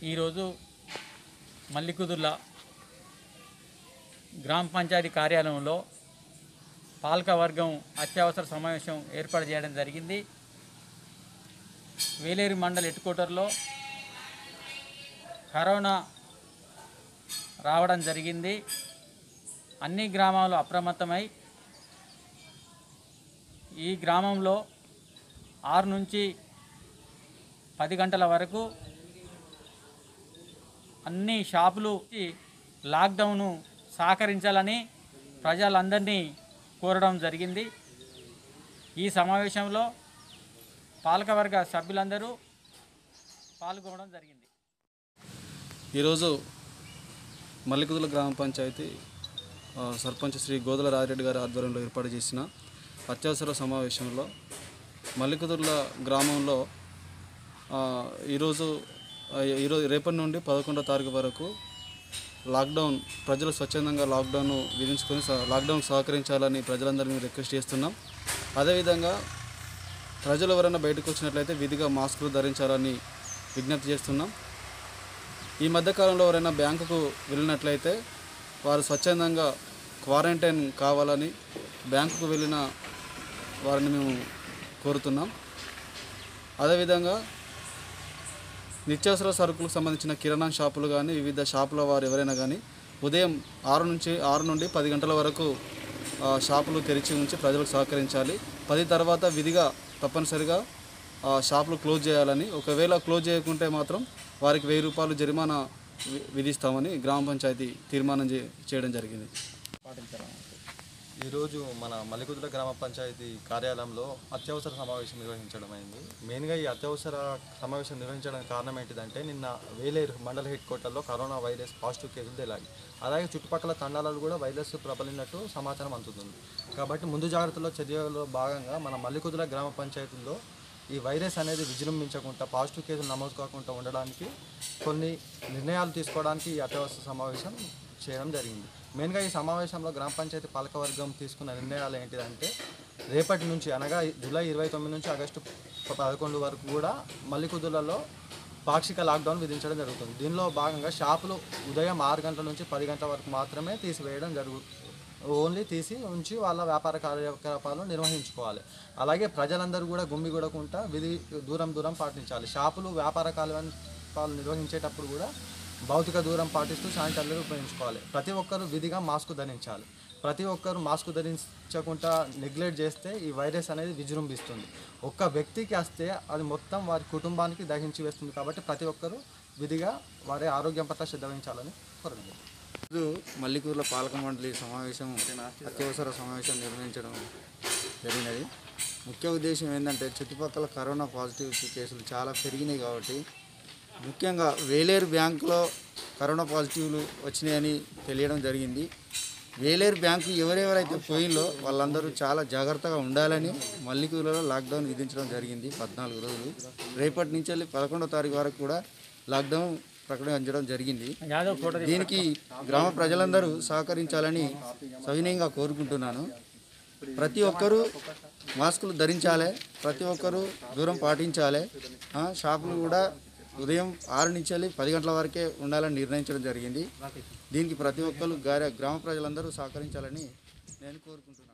ఈరోజు మల్లికుదుర్ల గ్రామ పంచాయతీ కార్యాలయంలో పాలకవర్గం అత్యవసర సమావేశం ఏర్పాటు చేయడం జరిగింది వేలేరు మండల్ హెడ్ క్వార్టర్లో కరోనా రావడం జరిగింది అన్ని గ్రామాలు అప్రమత్తమై ఈ గ్రామంలో ఆరు నుంచి పది గంటల వరకు అన్ని షాపులు లాక్డౌను సహకరించాలని ప్రజలందరినీ కోరడం జరిగింది ఈ సమావేశంలో పాలకవర్గ సభ్యులందరూ పాల్గొనడం జరిగింది ఈరోజు మల్లికుదుల గ్రామ పంచాయతీ ఆ, సర్పంచ్ శ్రీ గోదల రాజిరెడ్డి గారి ఆధ్వర్యంలో ఏర్పాటు చేసిన అత్యవసర సమావేశంలో మల్లికుదుర్ల గ్రామంలో ఆ, ఈరోజు ఆ, ఈరోజు రేపటి నుండి పదకొండో తారీఖు వరకు లాక్డౌన్ ప్రజలు స్వచ్ఛందంగా లాక్డౌన్ విధించుకొని స- లాక్డౌన్ సహకరించాలని ప్రజలందరినీ రిక్వెస్ట్ చేస్తున్నాం అదేవిధంగా ప్రజలు ఎవరైనా బయటకు వచ్చినట్లయితే విధిగా మాస్కులు ధరించాలని విజ్ఞప్తి చేస్తున్నాం ఈ మధ్యకాలంలో ఎవరైనా బ్యాంకుకు వెళ్ళినట్లయితే వారు స్వచ్ఛందంగా క్వారంటైన్ కావాలని బ్యాంకుకు వెళ్ళిన వారిని మేము కోరుతున్నాం అదేవిధంగా నిత్యావసర సరుకులకు సంబంధించిన కిరాణా షాపులు కానీ వివిధ షాపుల వారు ఎవరైనా కానీ ఉదయం ఆరు నుంచి ఆరు నుండి పది గంటల వరకు ఆ, షాపులు తెరిచి ఉంచి ప్రజలకు సహకరించాలి పది తర్వాత విధిగా తప్పనిసరిగా ఆ, షాపులు క్లోజ్ చేయాలని ఒకవేళ క్లోజ్ చేయకుంటే మాత్రం వారికి వెయ్యి రూపాయలు జరిమానా వి- విధిస్తామని గ్రామ పంచాయతీ తీర్మానం చే- చేయడం జరిగింది ఈరోజు మన మల్లికుదుల గ్రామ పంచాయతీ కార్యాలయంలో అత్యవసర సమావేశం నిర్వహించడం అయింది మెయిన్గా ఈ అత్యవసర సమావేశం నిర్వహించడానికి కారణం ఏంటిదంటే నిన్న వేలేరు మండల హెడ్ క్వార్టర్లో కరోనా వైరస్ పాజిటివ్ కేసులు తేలాయి అలాగే చుట్టుపక్కల తండాలలో కూడా వైరస్ ప్రబలినట్టు సమాచారం అందుతుంది కాబట్టి ముందు జాగ్రత్తలో చర్యలో భాగంగా మన మల్లికుదుల గ్రామ పంచాయతీలో ఈ వైరస్ అనేది విజృంభించకుండా పాజిటివ్ కేసులు నమోదు కాకుండా ఉండడానికి కొన్ని నిర్ణయాలు తీసుకోవడానికి ఈ అత్యవసర సమావేశం చేయడం జరిగింది మెయిన్గా ఈ సమావేశంలో గ్రామ పంచాయతీ పాలకవర్గం తీసుకున్న నిర్ణయాలు ఏంటిదంటే రేపటి నుంచి అనగా జూలై ఇరవై తొమ్మిది నుంచి ఆగస్టు ప- పదకొండు వరకు కూడా మల్లికుదులలో పాక్షిక లాక్డౌన్ విధించడం జరుగుతుంది దీనిలో భాగంగా షాపులు ఉదయం ఆరు గంటల నుంచి పది గంటల వరకు మాత్రమే తీసివేయడం జరుగు ఓన్లీ తీసి ఉంచి వాళ్ళ వ్యాపార కార్యకలాపాలు నిర్వహించుకోవాలి అలాగే ప్రజలందరూ కూడా గుమ్మిగూడకుండా విధి దూరం దూరం పాటించాలి షాపులు వ్యాపార కార్యకలాపాలు నిర్వహించేటప్పుడు కూడా భౌతిక దూరం పాటిస్తూ శానిటైజర్ ఉపయోగించుకోవాలి ప్రతి ఒక్కరూ విధిగా మాస్క్ ధరించాలి ప్రతి ఒక్కరు మాస్క్ ధరించకుండా నెగ్లెక్ట్ చేస్తే ఈ వైరస్ అనేది విజృంభిస్తుంది ఒక్క వ్యక్తికి వస్తే అది మొత్తం వారి కుటుంబానికి దహించి వేస్తుంది కాబట్టి ప్రతి ఒక్కరూ విధిగా వారి ఆరోగ్యం పట్ల శ్రద్ధ వహించాలని కోరడం ఈరోజు మల్లికూరులో పాలక మండలి సమావేశం అత్యవసర సమావేశం నిర్వహించడం జరిగినది ముఖ్య ఉద్దేశం ఏంటంటే చుట్టుపక్కల కరోనా పాజిటివ్ కేసులు చాలా పెరిగినాయి కాబట్టి ముఖ్యంగా వేలేరు బ్యాంకులో కరోనా పాజిటివ్లు వచ్చినాయని తెలియడం జరిగింది వేలేరు బ్యాంకు ఎవరెవరైతే పోయిందో వాళ్ళందరూ చాలా జాగ్రత్తగా ఉండాలని మల్లికూరులో లాక్డౌన్ విధించడం జరిగింది పద్నాలుగు రోజులు రేపటి నుంచి వెళ్ళి పదకొండో తారీఖు వరకు కూడా లాక్డౌన్ ప్రకటించడం జరిగింది యాదవ్ ఫోటో దీనికి గ్రామ ప్రజలందరూ సహకరించాలని సవినయంగా కోరుకుంటున్నాను ప్రతి ఒక్కరూ మాస్కులు ధరించాలి ప్రతి ఒక్కరూ దూరం పాటించాలి ఆ, షాపులు కూడా ఉదయం ఆరు నుంచి వెళ్ళి పది గంటల వరకే ఉండాలని నిర్ణయించడం జరిగింది దీనికి ప్రతి ఒక్కరు గ్రామ ప్రజలందరూ సహకరించాలని నేను కోరుకుంటున్నాను